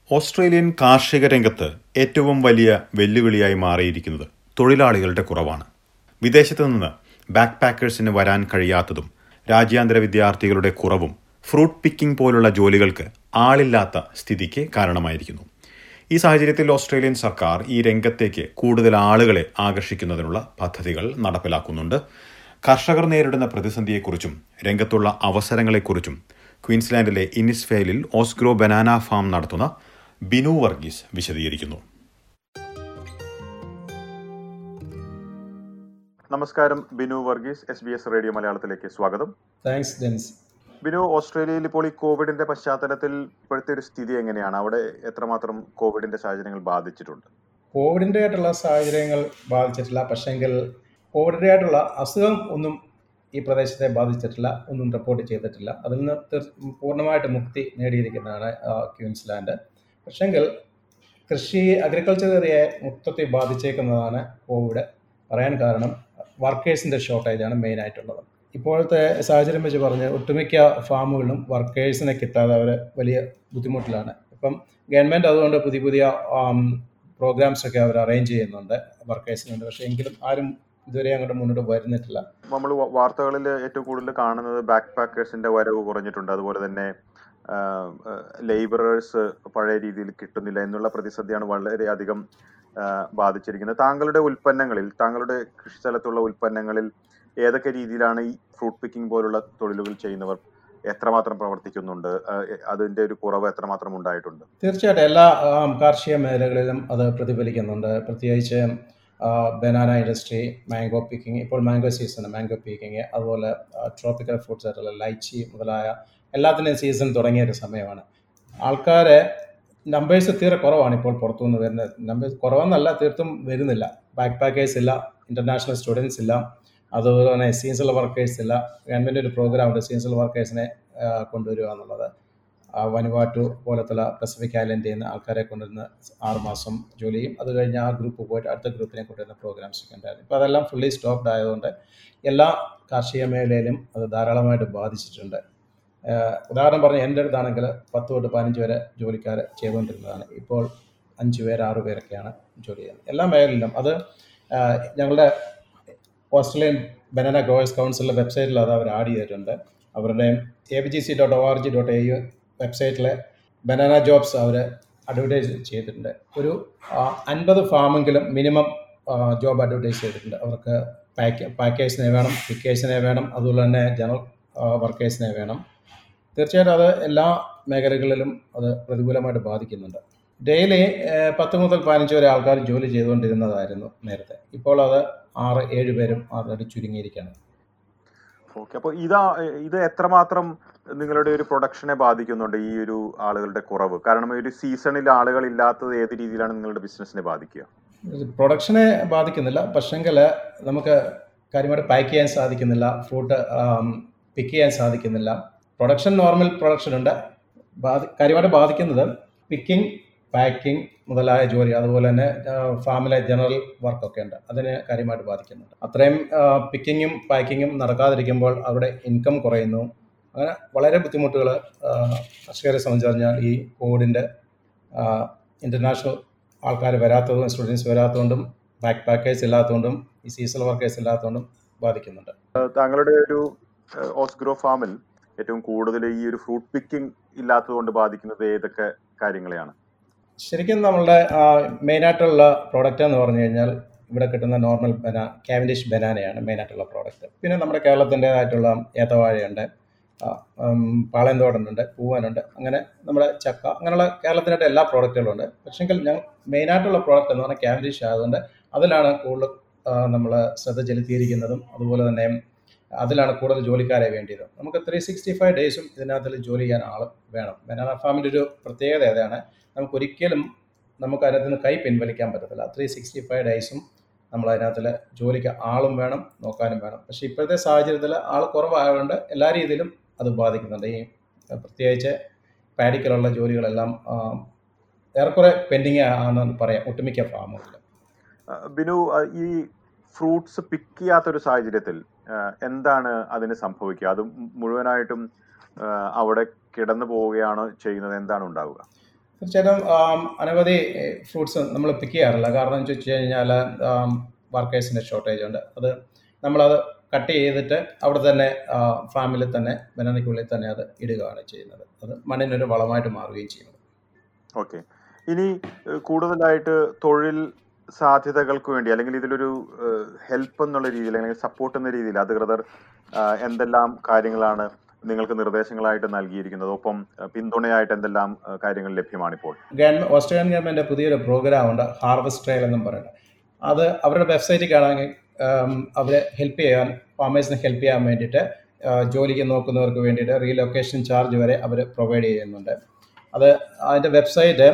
Australian കാർഷിക രംഗത്ത് ഏറ്റവും വലിയ വെല്ലുവിളിയായി മാറിയിരിക്കുന്നത് തൊഴിലാളികളുടെ കുറവാണ് വിദേശത്തു നിന്ന് ബാക്ക് പാക്കേഴ്സിന് വരാൻ കഴിയാത്തതും രാജ്യാന്തര വിദ്യാർത്ഥികളുടെ കുറവും ഫ്രൂട്ട് പിക്കിംഗ് പോലുള്ള ജോലികൾക്ക് ആളില്ലാത്ത സ്ഥിതിക്ക് കാരണമായിരിക്കുന്നു ഈ സാഹചര്യത്തിൽ ഓസ്ട്രേലിയൻ സർക്കാർ ഈ രംഗത്തേക്ക് കൂടുതൽ ആളുകളെ ആകർഷിക്കുന്നതിനുള്ള പദ്ധതികൾ നടപ്പിലാക്കുന്നുണ്ട് കർഷകർ നേരിടുന്ന പ്രതിസന്ധിയെക്കുറിച്ചും രംഗത്തുള്ള അവസരങ്ങളെക്കുറിച്ചും ക്വീൻസ്ലാൻഡിലെ ഇനിസ്ഫെയിലിൽ ഓസ്ഗ്രോ ബനാന ഫാം നടത്തുന്ന ബിനു വർഗീസ് വിശദീകരിക്കുന്നു നമസ്കാരം Binu Varghese S B S radio മലയാളത്തിലേക്ക് സ്വാഗതം താങ്ക്സ് ഡെൻസ് ബിനു ഓസ്ട്രേലിയയിൽ ഇപ്പോൾ ഈ കോവിഡിന്റെ പശ്ചാത്തലത്തിൽ ഇപ്പോഴത്തെ ഒരു സ്ഥിതി എങ്ങനെയാണ് അവിടെ എത്രമാത്രം കോവിഡിന്റെ സാഹചര്യങ്ങൾ ബാധിച്ചിട്ടുണ്ട് കോവിഡിൻ്റെ ആയിട്ടുള്ള സാഹചര്യങ്ങൾ ബാധിച്ചിട്ടില്ല പക്ഷേങ്കിൽ കോവിഡിൻ്റെ ആയിട്ടുള്ള അസുഖം ഒന്നും ഈ പ്രദേശത്തെ ബാധിച്ചിട്ടില്ല ഒന്നും റിപ്പോർട്ട് ചെയ്തിട്ടില്ല അതിൽ നിന്ന് തീർ- പൂർണ്ണമായിട്ട് മുക്തി നേടിയിരിക്കുന്നതാണ് ആ, ക്വീൻസ്ലാൻഡ് പക്ഷേങ്കിൽ കൃഷി അഗ്രികൾച്ചർ ഏരിയയെ മൊത്തത്തിൽ ബാധിച്ചേക്കുന്നതാണ് കോവിഡ് പറയാൻ കാരണം വർക്കേഴ്സിൻ്റെ ഷോർട്ടേജാണ് മെയിനായിട്ടുള്ളത് ഇപ്പോഴത്തെ സാഹചര്യം വെച്ച് പറഞ്ഞ് ഒട്ടുമിക്ക ഫാമുകളിലും വർക്കേഴ്സിനെ കിട്ടാതെ അവർ വലിയ ബുദ്ധിമുട്ടിലാണ് ഇപ്പം ഗവൺമെൻറ് അതുകൊണ്ട് പുതിയ പുതിയ പ്രോഗ്രാംസ് ഒക്കെ അവർ അറേഞ്ച് ചെയ്യുന്നുണ്ട് വർക്കേഴ്സിന് വേണ്ടി പക്ഷേ എങ്കിലും ആരും ഇതുവരെ അങ്ങോട്ട് മുന്നോട്ട് വരുന്നിട്ടില്ല നമ്മൾ വാർത്തകളിൽ ഏറ്റവും കൂടുതൽ കാണുന്നത് ബാക്ക് പാക്കേഴ്സിന്റെ വരവ് കുറഞ്ഞിട്ടുണ്ട് അതുപോലെ തന്നെ ലേബറേഴ്സ് പഴയ രീതിയിൽ കിട്ടുന്നില്ല എന്നുള്ള പ്രതിസന്ധിയാണ് വളരെയധികം ആ, ബാധിച്ചിരിക്കുന്നത് താങ്കളുടെ ഉൽപ്പന്നങ്ങളിൽ താങ്കളുടെ കൃഷിസ്ഥലത്തുള്ള ഉൽപ്പന്നങ്ങളിൽ ഏതൊക്കെ രീതിയിലാണ് ഈ ഫ്രൂട്ട് പിക്കിംഗ് പോലുള്ള തൊഴിലുകൾ ചെയ്യുന്നവർ എത്രമാത്രം പ്രവർത്തിക്കുന്നുണ്ട് ആ, അതിന്റെ ഒരു കുറവ് എത്രമാത്രം ഉണ്ടായിട്ടുണ്ട് തീർച്ചയായിട്ടും എല്ലാ ആം, കാർഷിക മേഖലകളിലും അത് പ്രതിഫലിക്കുന്നുണ്ട് പ്രത്യേകിച്ച് ബനാന ഇൻഡസ്ട്രി മാംഗോ പിക്കിംഗ് ഇപ്പോൾ മാംഗോ സീസൺ മാംഗോ പിക്കിംഗ് അതുപോലെ ട്രോപ്പിക്കൽ ഫ്രൂട്ട്സ് ആയിട്ടുള്ള ലൈച്ചി മുതലായ എല്ലാത്തിൻ്റെയും സീസൺ തുടങ്ങിയ ഒരു സമയമാണ് ആൾക്കാരെ നമ്പേഴ്സ് തീരെ കുറവാണ് ഇപ്പോൾ പുറത്തുനിന്ന് വരുന്നത് നമ്പേഴ്സ് കുറവെന്നല്ല തീർത്തും വരുന്നില്ല ബാക്ക് പാക്കേഴ്സ് ഇല്ല ഇൻ്റർനാഷണൽ സ്റ്റുഡൻസ് ഇല്ല അതുപോലെ തന്നെ സീസണൽ വർക്കേഴ്സ് ഇല്ല ഗവൺമെൻറ് ഒരു പ്രോഗ്രാം ഉണ്ട് സീസണൽ വർക്കേഴ്സിനെ കൊണ്ടുവരിക എന്നുള്ളത് ആ വനുവാട്ടു പോലത്തുള്ള പസഫിക് ഐലൻഡിൽ നിന്ന് ആൾക്കാരെ കൊണ്ടുവരുന്ന ആറ് മാസം ജോലി ചെയ്യും അത് കഴിഞ്ഞ് ആ ഗ്രൂപ്പ് പോയിട്ട് അടുത്ത ഗ്രൂപ്പിനെ കൊണ്ടുവരുന്ന പ്രോഗ്രാംസ് ഒക്കെ ഉണ്ടായിരുന്നു ഇപ്പോൾ അതെല്ലാം ഫുള്ളി സ്റ്റോപ്ഡ് ആയതുകൊണ്ട് എല്ലാ കാർഷിക മേഖലയിലും അത് ധാരാളമായിട്ട് ബാധിച്ചിട്ടുണ്ട് ഏഹ് ഉദാഹരണം പറഞ്ഞാൽ എൻ്റെ അടുത്താണെങ്കിൽ പത്ത് തൊട്ട് പതിനഞ്ച് വരെ ജോലിക്കാർ ചെയ്തുകൊണ്ടിരുന്നതാണ് ഇപ്പോൾ അഞ്ച് പേര് ആറ് പേരൊക്കെയാണ് ജോലി ചെയ്യുന്നത് എല്ലാ മേഖലയിലും അത് ഏഹ് ഞങ്ങളുടെ ഓസ്ട്രേലിയൻ ബനാന ഗ്രോവേഴ്സ് കൗൺസിലിൻ്റെ വെബ്സൈറ്റിൽ അത് അവർ ആഡ് ചെയ്തിട്ടുണ്ട് അവരുടെ A B G C dot O R G dot A U വെബ്സൈറ്റിൽ ബനാന ജോബ്സ് അവർ അഡ്വർടൈസ് ചെയ്തിട്ടുണ്ട് ഒരു ആ, അൻപത് ഫാമെങ്കിലും മിനിമം ജോബ് അഡ്വർടൈസ് ചെയ്തിട്ടുണ്ട് അവർക്ക് പാക്ക് പാക്കേഴ്സിനെ വേണം പിക്കേഴ്സിനെ വേണം അതുപോലെ തന്നെ ജനറൽ വർക്കേഴ്സിനെ വേണം തീർച്ചയായിട്ടും അത് എല്ലാ മേഖലകളിലും അത് പ്രതികൂലമായിട്ട് ബാധിക്കുന്നുണ്ട് ഡെയിലി പത്ത് മുതൽ പതിനഞ്ച് വരെ ആൾക്കാർ ജോലി ചെയ്തുകൊണ്ടിരുന്നതായിരുന്നു നേരത്തെ ഇപ്പോൾ അത് ആറ് ഏഴ് പേരും ആൾറെഡി ചുരുങ്ങിയിരിക്കുകയാണ് ഓക്കെ അപ്പോൾ ഇതാ ഇത് എത്രമാത്രം നിങ്ങളുടെ ഒരു പ്രൊഡക്ഷനെ ബാധിക്കുന്നുണ്ട് ഈ ഒരു ആളുകളുടെ കുറവ് കാരണം ഈ ഒരു സീസണിൽ ആളുകൾ ഇല്ലാത്തത് ഏത് രീതിയിലാണ് നിങ്ങളുടെ ബിസിനസിനെ ബാധിക്കുക പ്രൊഡക്ഷനെ ബാധിക്കുന്നില്ല പക്ഷെങ്കിൽ നമുക്ക് കാര്യമായിട്ട് പാക്ക് ചെയ്യാൻ സാധിക്കുന്നില്ല ഫ്രൂട്ട് പിക്ക് ചെയ്യാൻ സാധിക്കുന്നില്ല പ്രൊഡക്ഷൻ നോർമൽ പ്രൊഡക്ഷൻ ഉണ്ട് ബാധി കാര്യമായിട്ട് ബാധിക്കുന്നത് പിക്കിംഗ് പാക്കിംഗ് മുതലായ ജോലി അതുപോലെ തന്നെ ഫാമിലെ ജനറൽ വർക്കൊക്കെ ഉണ്ട് അതിനെ കാര്യമായിട്ട് ബാധിക്കുന്നുണ്ട് അത്രയും പിക്കിങ്ങും പാക്കിങ്ങും നടക്കാതിരിക്കുമ്പോൾ അവിടെ ഇൻകം കുറയുന്നു അങ്ങനെ വളരെ ബുദ്ധിമുട്ടുകൾ കർഷകരെ സംബന്ധിച്ച് പറഞ്ഞാൽ ഈ കോവിഡിൻ്റെ ഇൻ്റർനാഷണൽ ആൾക്കാർ വരാത്തതും സ്റ്റുഡൻസ് വരാത്തതുകൊണ്ടും ബാക്ക് പാക്കേഴ്സ് ഇല്ലാത്തതുകൊണ്ടും ഈ സീസണൽ വർക്കേഴ്സ് ഇല്ലാത്തതുകൊണ്ടും ബാധിക്കുന്നുണ്ട് ഏഹ് താങ്കളുടെ ഒരു ഏഹ് ഓസ്ഗ്രോ ഫാമിൽ ഏറ്റവും കൂടുതൽ ഈ ഒരു ഫ്രൂട്ട് പിക്കിംഗ് ഇല്ലാത്തതുകൊണ്ട് ബാധിക്കുന്നത് ഏതൊക്കെ കാര്യങ്ങളെയാണ് ശരിക്കും നമ്മളുടെ മെയിനായിട്ടുള്ള പ്രോഡക്റ്റ് എന്ന് പറഞ്ഞു കഴിഞ്ഞാൽ ഇവിടെ കിട്ടുന്ന നോർമൽ ബനാ കാവൻഡിഷ് ബനാനയാണ് മെയിനായിട്ടുള്ള പ്രോഡക്റ്റ് പിന്നെ നമ്മുടെ കേരളത്തിൻ്റേതായിട്ടുള്ള ഏത്തവാഴയുണ്ട് ആ, ഉം, പാളയന്തോടനുണ്ട് പൂവനുണ്ട് അങ്ങനെ നമ്മുടെ ചക്ക അങ്ങനെയുള്ള കേരളത്തിനായിട്ട് എല്ലാ പ്രോഡക്റ്റുകളും ഉണ്ട് പക്ഷെങ്കിൽ ഞങ്ങൾ മെയിനായിട്ടുള്ള പ്രോഡക്റ്റ് എന്ന് പറഞ്ഞാൽ കാവൻഡിഷ് ആയതുകൊണ്ട് അതിലാണ് കൂടുതൽ നമ്മൾ ശ്രദ്ധ ചെലുത്തിയിരിക്കുന്നതും അതുപോലെ തന്നെ അതിലാണ് കൂടുതൽ ജോലിക്കാരെ വേണ്ടിയത് നമുക്ക് ത്രീ സിക്സ്റ്റി ഫൈവ് ഡേയ്സും ഇതിനകത്തിൽ ജോലി ചെയ്യാൻ ആൾ വേണം ബനാന ഫാമിൻ്റെ ഒരു പ്രത്യേകത അതാണ് നമുക്കൊരിക്കലും നമുക്ക് അതിനകത്ത് നിന്ന് കൈ പിൻവലിക്കാൻ പറ്റത്തില്ല ത്രീ സിക്സ്റ്റി ഫൈവ് ഡേയ്സും നമ്മൾ അതിനകത്തിൽ ജോലിക്ക് ആളും വേണം നോക്കാനും വേണം പക്ഷേ ഇപ്പോഴത്തെ സാഹചര്യത്തിൽ ആൾ കുറവായതുകൊണ്ട് എല്ലാ രീതിയിലും അത് ബാധിക്കുന്നുണ്ട് ഈ പ്രത്യേകിച്ച് പാഡിക്കലുള്ള ജോലികളെല്ലാം ആ, ഏറെക്കുറെ പെൻഡിങ് ആണെന്ന് പറയാം ഒട്ടുമിക്ക ഫാമുകളിൽ ഏഹ് ബിനു ഏഹ് ഈ ഫ്രൂട്ട്സ് പിക്ക് ചെയ്യാത്തൊരു സാഹചര്യത്തിൽ ഏഹ് എന്താണ് അതിന് സംഭവിക്കുക അത് മുഴുവനായിട്ടും ഏഹ് അവിടെ കിടന്നു പോവുകയാണ് ചെയ്യുന്നത് എന്താണ് ഉണ്ടാവുക തീർച്ചയായിട്ടും ആം, അനവധി ഫ്രൂട്ട്സ് നമ്മൾ പിക്ക് ചെയ്യാറില്ല കാരണം എന്ന് വെച്ച് കഴിഞ്ഞാൽ വർക്കേഴ്സിൻ്റെ ഷോർട്ടേജ് ഉണ്ട് അത് നമ്മളത് കട്ട് ചെയ്തിട്ട് അവിടെ തന്നെ ഫാമിൽ തന്നെ ബനാനയ്ക്കുള്ളിൽ തന്നെ അത് ഇടുകയാണ് ചെയ്യുന്നത് അത് മണ്ണിനൊരു വളമായിട്ട് മാറുകയും ചെയ്യുന്നത് ഓക്കെ ഇനി ഏഹ്, കൂടുതലായിട്ട് തൊഴിൽ സാധ്യതകൾക്ക് വേണ്ടി അല്ലെങ്കിൽ ഇതിലൊരു ഹെൽപ്പ് എന്നുള്ള രീതിയിൽ അല്ലെങ്കിൽ സപ്പോർട്ട് എന്ന രീതിയിൽ അധികൃതർ ആ, എന്തെല്ലാം കാര്യങ്ങളാണ് നിങ്ങൾക്ക് നിർദ്ദേശങ്ങളായിട്ട് നൽകിയിരിക്കുന്നത് ഒപ്പം ആ, പിന്തുണയായിട്ട് എന്തെല്ലാം ആ, കാര്യങ്ങൾ ലഭ്യമാണിപ്പോൾ ഗവൺമെൻറ് ഓസ്ട്രേലിയൻ ഗവൺമെൻറ് പുതിയൊരു പ്രോഗ്രാം ഉണ്ട് ഹാർവസ്റ്റ് ട്രയൽ എന്നും പറയുന്നത് അത് അവരുടെ വെബ്സൈറ്റിൽ കാണാമെങ്കിൽ അവരെ ഹെൽപ്പ് ചെയ്യാൻ ഫാമേഴ്സിനെ ഹെൽപ്പ് ചെയ്യാൻ വേണ്ടിയിട്ട് ആ, ജോലിക്ക് നോക്കുന്നവർക്ക് വേണ്ടിയിട്ട് റീലൊക്കേഷൻ ചാർജ് വരെ അവർ പ്രൊവൈഡ് ചെയ്യുന്നുണ്ട് അത് അതിൻ്റെ website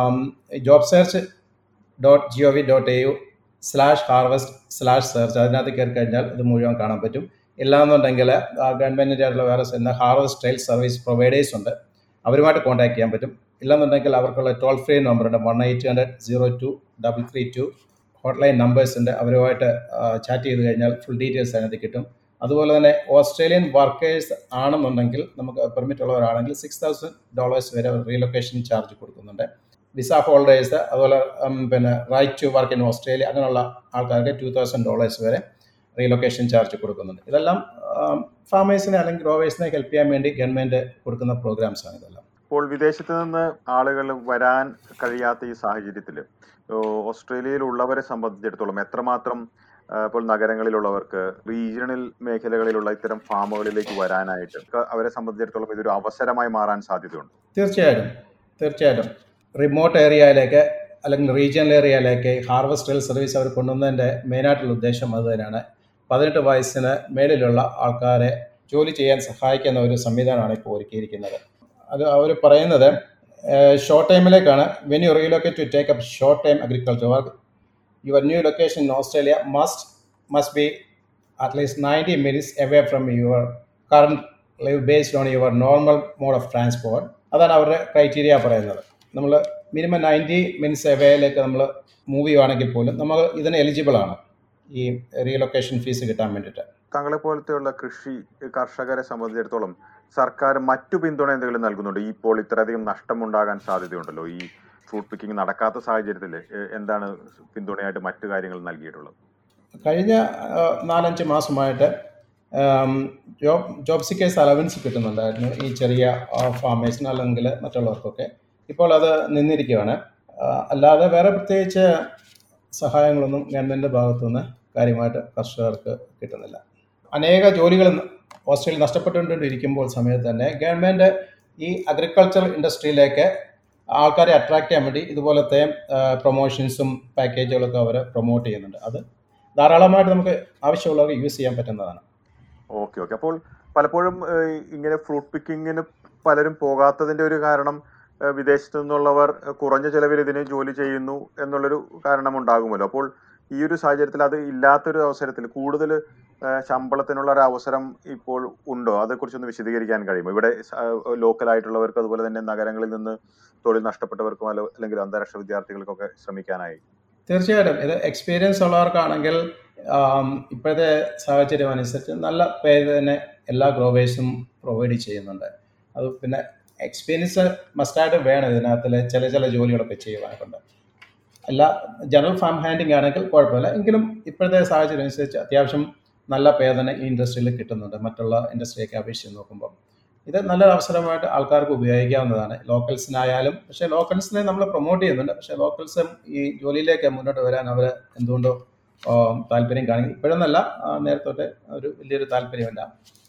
job search dot G O V dot A U slash harvest slash search അതിനകത്ത് കയറി കഴിഞ്ഞാൽ ഇത് മുഴുവൻ കാണാൻ പറ്റും ഇല്ലാന്നുണ്ടെങ്കിൽ ഗവൺമെൻറ്റിൻ്റെ ആയിട്ടുള്ള വേറെ എന്ന ഹാർവസ്റ്റ് ട്രയൽ സർവീസ് പ്രൊവൈഡേഴ്സ് ഉണ്ട് അവരുമായിട്ട് കോൺടാക്ട് ചെയ്യാൻ പറ്റും ഇല്ലെന്നുണ്ടെങ്കിൽ അവർക്കുള്ള ടോൾ ഫ്രീ നമ്പറുണ്ട് one eight hundred zero two double three two hotline numbers ഉണ്ട് അവരുമായിട്ട് ചാറ്റ് ചെയ്ത് കഴിഞ്ഞാൽ ഫുൾ ഡീറ്റെയിൽസ് അതിനകത്ത് കിട്ടും അതുപോലെ തന്നെ ഓസ്ട്രേലിയൻ വർക്കേഴ്സ് ആണെന്നുണ്ടെങ്കിൽ നമുക്ക് പെർമിറ്റ് ഉള്ളവരാണെങ്കിൽ സിക്സ് തൗസൻഡ് ഡോളേഴ്സ് വരെ റീലൊക്കേഷൻ ചാർജ് കൊടുക്കുന്നുണ്ട് വിസ ഹോൾഡേഴ്സ് അതുപോലെ ഉം, പിന്നെ right to work in Australia അങ്ങനെയുള്ള ആൾക്കാർക്ക് ടു തൗസൻഡ് ഡോളേഴ്സ് വരെ റീലൊക്കേഷൻ ചാർജ് കൊടുക്കുന്നുണ്ട് ഇതെല്ലാം ഫാമേഴ്സിനെ അല്ലെങ്കിൽ ഗ്രോവേഴ്സിനെ ഹെൽപ്പ് ചെയ്യാൻ വേണ്ടി ഗവൺമെൻറ് കൊടുക്കുന്ന പ്രോഗ്രാംസ് ആണ് ഇതെല്ലാം ഇപ്പോൾ വിദേശത്ത് നിന്ന് ആളുകൾ വരാൻ കഴിയാത്ത ഈ സാഹചര്യത്തിൽ ഓസ്ട്രേലിയയിലുള്ളവരെ സംബന്ധിച്ചിടത്തോളം എത്രമാത്രം ആ, ഇപ്പോൾ നഗരങ്ങളിലുള്ളവർക്ക് റീജിയണൽ മേഖലകളിലുള്ള ഇത്തരം ഫാമുകളിലേക്ക് വരാനായിട്ട് ഒക്കെ അവരെ സംബന്ധിച്ചിടത്തോളം ഇതൊരു അവസരമായി മാറാൻ സാധ്യതയുണ്ട് തീർച്ചയായിട്ടും തീർച്ചയായിട്ടും റിമോട്ട് ഏരിയയിലേക്ക് അല്ലെങ്കിൽ റീജിയണൽ ഏരിയയിലേക്ക് ഹാർവസ്റ്റൽ സർവീസ് അവർ കൊണ്ടുവന്നതിൻ്റെ മെയിനായിട്ടുള്ള ഉദ്ദേശം അത് തന്നെയാണ് പതിനെട്ട് വയസ്സിന് മേളിലുള്ള ആൾക്കാരെ ജോലി ചെയ്യാൻ സഹായിക്കുന്ന ഒരു സംവിധാനമാണ് ഇപ്പോൾ ഒരുക്കിയിരിക്കുന്നത് അത് അവർ പറയുന്നത് ഷോർട്ട് ടൈമിലേക്കാണ് when you relocate to take up short time agriculture work your new location in Australia must must be at least ninety minutes away from your current live based on your normal mode of transport അതാണ് അവരുടെ criteria പറയുന്നത് നമ്മൾ minimum ninety minutes എവേയിലേക്ക് നമ്മൾ move ചെയ്യുവാണെങ്കിൽ പോലും നമ്മൾ ഇതിന് eligible ആണ് ഈ റീലൊക്കേഷൻ ഫീസ് കിട്ടാൻ വേണ്ടിയിട്ട് താങ്കളെ പോലത്തെയുള്ള കൃഷി കർഷകരെ സംബന്ധിച്ചിടത്തോളം സർക്കാർ മറ്റു പിന്തുണ എന്തെങ്കിലും നൽകുന്നുണ്ട് ഇപ്പോൾ ഇത്രയധികം നഷ്ടമുണ്ടാകാൻ സാധ്യതയുണ്ടല്ലോ ഈ ഫ്രൂട്ട് പിക്കിംഗ് നടക്കാത്ത സാഹചര്യത്തിൽ എന്താണ് പിന്തുണയായിട്ട് മറ്റു കാര്യങ്ങൾ നൽകിയിട്ടുള്ളത് കഴിഞ്ഞ ആ, നാലഞ്ച് മാസമായിട്ട് ആം, ജോബ് ജോബ് സിക്കേഴ്സ് അലവൻസ് കിട്ടുന്നുണ്ടായിരുന്നു ഈ ചെറിയ ഫാമേഴ്സിന് അല്ലെങ്കിൽ മറ്റുള്ളവർക്കൊക്കെ ഇപ്പോൾ അത് നിന്നിരിക്കുകയാണ് ആ, അല്ലാതെ വേറെ പ്രത്യേകിച്ച് സഹായങ്ങളൊന്നും ഗവൺമെൻറ്റിൻ്റെ ഭാഗത്തുനിന്ന് കാര്യമായിട്ട് കർഷകർക്ക് കിട്ടുന്നില്ല അനേക ജോലികൾ ഓസ്ട്രേലിയ നഷ്ടപ്പെട്ടുകൊണ്ടിരിക്കുമ്പോൾ സമയത്ത് തന്നെ ഗവൺമെൻറ് ഈ അഗ്രികൾച്ചർ ഇൻഡസ്ട്രിയിലേക്ക് ആൾക്കാരെ അട്രാക്ട് ചെയ്യാൻ വേണ്ടി ഇതുപോലത്തെ പ്രൊമോഷൻസും പാക്കേജുകളൊക്കെ അവർ പ്രൊമോട്ട് ചെയ്യുന്നുണ്ട് അത് ധാരാളമായിട്ട് നമുക്ക് ആവശ്യമുള്ളവർക്ക് യൂസ് ചെയ്യാൻ പറ്റുന്നതാണ് ഓക്കെ ഓക്കെ അപ്പോൾ പലപ്പോഴും ഏഹ്, ഇങ്ങനെ ഫ്രൂട്ട് പിക്കിങ്ങിന് പലരും പോകാത്തതിന്റെ ഒരു കാരണം ഏഹ്, വിദേശത്തു നിന്നുള്ളവർ ഏഹ്, കുറഞ്ഞ ചെലവിൽ ഇതിന് ജോലി ചെയ്യുന്നു എന്നുള്ളൊരു കാരണം ഉണ്ടാകുമല്ലോ അപ്പോൾ ഈ ഒരു സാഹചര്യത്തിൽ അത് ഇല്ലാത്തൊരു അവസരത്തിൽ കൂടുതൽ ഏഹ്, ശമ്പളത്തിനുള്ള ഒരു അവസരം ഇപ്പോൾ ഉണ്ടോ അതേക്കുറിച്ചൊന്ന് വിശദീകരിക്കാൻ കഴിയുമോ ഇവിടെ ലോക്കൽ ആയിട്ടുള്ളവർക്ക് അതുപോലെ തന്നെ നഗരങ്ങളിൽ നിന്ന് തൊഴിൽ നഷ്ടപ്പെട്ടവർക്കും അല്ല- അല്ലെങ്കിൽ അന്താരാഷ്ട്ര വിദ്യാർത്ഥികൾക്കൊക്കെ ശ്രമിക്കാനായി തീർച്ചയായിട്ടും ഇത് എക്സ്പീരിയൻസ് ഉള്ളവർക്കാണെങ്കിൽ ആം, ഇപ്പോഴത്തെ സാഹചര്യം അനുസരിച്ച് നല്ല പേര് തന്നെ എല്ലാ ഗ്രോവേഴ്സും പ്രൊവൈഡ് ചെയ്യുന്നുണ്ട് അത് പിന്നെ എക്സ്പീരിയൻസ് മസ്റ്റായിട്ട് വേണം ഇതിനകത്തിൽ ചില ചില ജോലികളൊക്കെ ചെയ്യുവാനൊക്കെ എല്ലാ ജനറൽ ഫാം ഹാൻഡിങ് ആണെങ്കിൽ കുഴപ്പമില്ല എങ്കിലും ഇപ്പോഴത്തെ സാഹചര്യം അനുസരിച്ച് അത്യാവശ്യം നല്ല പേ തന്നെ ഈ ഇൻഡസ്ട്രിയിൽ കിട്ടുന്നുണ്ട് മറ്റുള്ള ഇൻഡസ്ട്രിയൊക്കെ അപേക്ഷിച്ച് നോക്കുമ്പോൾ ഇത് നല്ലൊരു അവസരമായിട്ട് ആൾക്കാർക്ക് ഉപയോഗിക്കാവുന്നതാണ് ലോക്കൽസിനായാലും പക്ഷേ ലോക്കൽസിനെ നമ്മൾ പ്രൊമോട്ട് ചെയ്യുന്നുണ്ട് പക്ഷേ ലോക്കൽസും ഈ ജോലിയിലേക്ക് മുന്നോട്ട് വരാൻ അവർ എന്തുകൊണ്ടോ ആ, താല്പര്യം കാണിക്കും ഇപ്പോഴൊന്നല്ല ആ, നേരത്തോട്ടെ ഒരു വലിയൊരു താല്പര്യമില്ല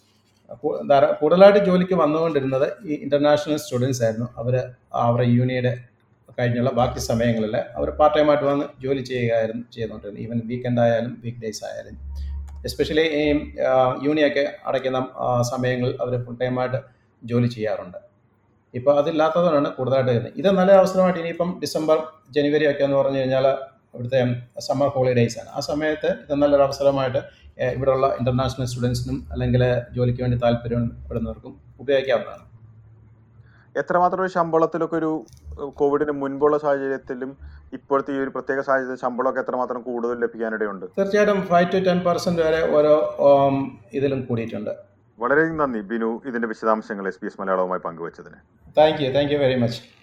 കൂ- ധാരാ- കൂടുതലായിട്ട് ജോലിക്ക് വന്നുകൊണ്ടിരുന്നത് ഈ ഇൻ്റർനാഷണൽ സ്റ്റുഡൻസ് ആയിരുന്നു അവർ അവരുടെ യൂണിയുടെ കഴിഞ്ഞുള്ള ബാക്കി സമയങ്ങളിൽ അവർ പാർട്ട് ടൈമായിട്ട് വന്ന് ജോലി ചെയ്യുകയായിരുന്നു ചെയ്തുകൊണ്ടിരുന്നത് ഈവൻ വീക്കെൻഡ് ആയാലും വീക്ക് ഡേയ്സ് ആയാലും എസ്പെഷ്യലി ഈ ആ, യൂണിയൊക്കെ അടയ്ക്കുന്ന ആ, സമയങ്ങളിൽ അവർ ഫുൾ ടൈമായിട്ട് ജോലി ചെയ്യാറുണ്ട് ഇപ്പോൾ അതില്ലാത്തതുകൊണ്ടാണ് കൂടുതലായിട്ട് വരുന്നത് ഇത് നല്ല അവസരമായിട്ട് ഇനിയിപ്പം ഡിസംബർ ജനുവരി ഒക്കെ എന്ന് പറഞ്ഞു കഴിഞ്ഞാൽ ഇവിടുത്തെ സമ്മർ ഹോളിഡേയ്സ് ആണ് ആ സമയത്ത് ഇത് നല്ലൊരു അവസരമായിട്ട് ഏഹ്, ഇവിടെയുള്ള ഇൻ്റർനാഷണൽ സ്റ്റുഡൻസിനും അല്ലെങ്കിൽ ജോലിക്ക് വേണ്ടി താല്പര്യപ്പെടുന്നവർക്കും ഉപയോഗിക്കാവുന്നതാണ് എത്രമാത്രം ഒരു ശമ്പളത്തിലൊക്കെ ഒരു ഏഹ്, കോവിഡിന് മുൻപുള്ള സാഹചര്യത്തിലും ഇപ്പോഴത്തെ ഈ ഒരു പ്രത്യേക സാഹചര്യത്തിൽ ശമ്പളമൊക്കെ എത്രമാത്രം കൂടുതൽ ലഭിക്കാനിടയുണ്ട് തീർച്ചയായിട്ടും ഫൈവ് ടു ടെൻ പെർസെൻറ്റ് വരെ ഓരോ ഉം, ഇതിലും കൂടിയിട്ടുണ്ട് വളരെ നന്ദി ബിനു ഇതിന്റെ വിശദാംശങ്ങൾ എസ് ബി എസ് മലയാളവുമായി പങ്കുവച്ചതിന് thank you thank you very much